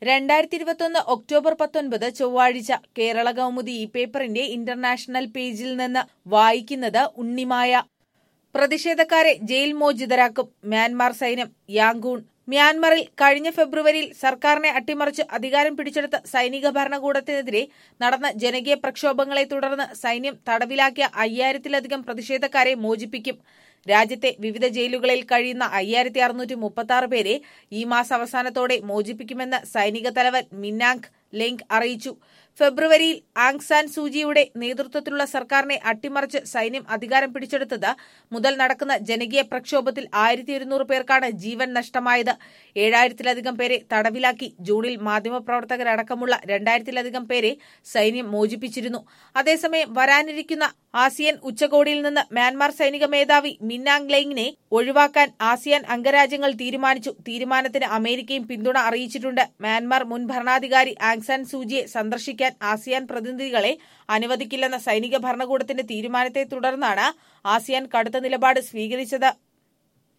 രണ്ടായിരത്തി ഇരുപത്തൊന്ന് ഒക്ടോബർ പത്തൊൻപത് ചൊവ്വാഴ്ച കേരള കൗമുദി ഈ പേപ്പറിന്റെ ഇന്റർനാഷണൽ പേജിൽ നിന്ന് വായിക്കുന്നത് ഉണ്ണിമായ പ്രതിഷേധക്കാരെ ജയിൽ മോചിതരാക്കും മ്യാൻമാർ സൈന്യം യാങ്കൂൺ മ്യാൻമറിൽ കഴിഞ്ഞ ഫെബ്രുവരിയിൽ സർക്കാരിനെ അട്ടിമറിച്ച് അധികാരം പിടിച്ചെടുത്ത സൈനിക ഭരണകൂടത്തിനെതിരെ നടന്ന ജനകീയ പ്രക്ഷോഭങ്ങളെ തുടർന്ന് സൈന്യം തടവിലാക്കിയ അയ്യായിരത്തിലധികം പ്രതിഷേധക്കാരെ മോചിപ്പിക്കും രാജ്യത്തെ വിവിധ ജയിലുകളിൽ കഴിയുന്ന അയ്യായിരത്തി അറുന്നൂറ്റി മുപ്പത്തി ആറ് പേരെ ഈ മാസം അവസാനത്തോടെ മോചിപ്പിക്കുമെന്ന് സൈനിക തലവൻ മിന്നാങ് ലെങ് അറിയിച്ചു ഫെബ്രുവരിയിൽ ആങ് സാൻ സൂചിയുടെ നേതൃത്വത്തിലുള്ള സർക്കാരിനെ അട്ടിമറിച്ച് സൈന്യം അധികാരം പിടിച്ചെടുത്തത് മുതൽ നടക്കുന്ന ജനകീയ പ്രക്ഷോഭത്തിൽ ആയിരത്തി ഒരുന്നൂറ് പേർക്കാണ് ജീവൻ നഷ്ടമായത് ഏഴായിരത്തിലധികം പേരെ തടവിലാക്കി ജൂണിൽ മാധ്യമപ്രവർത്തകരടക്കമുള്ള രണ്ടായിരത്തിലധികം പേരെ സൈന്യം മോചിപ്പിച്ചിരുന്നു അതേസമയം വരാനിരിക്കുന്ന ആസിയൻ ഉച്ചകോടിയിൽ നിന്ന് മ്യാൻമാർ സൈനിക മേധാവി മിന്നാങ് ലെങ്ങിനെ ഒഴിവാക്കാൻ ആസിയാൻ അംഗരാജ്യങ്ങൾ തീരുമാനിച്ചു തീരുമാനത്തിന് അമേരിക്കയും പിന്തുണ അറിയിച്ചിട്ടുണ്ട് മ്യാൻമാർ മുൻ ഭരണാധികാരി ആങ് സാൻ സൂചിയെ സന്ദർശിക്കാൻ ആസിയാൻ പ്രതിനിധികളെ അനുവദിക്കില്ലെന്ന സൈനിക ഭരണകൂടത്തിന്റെ തീരുമാനത്തെ തുടർന്നാണ് ആസിയാൻ കടുത്ത നിലപാട് സ്വീകരിച്ചത്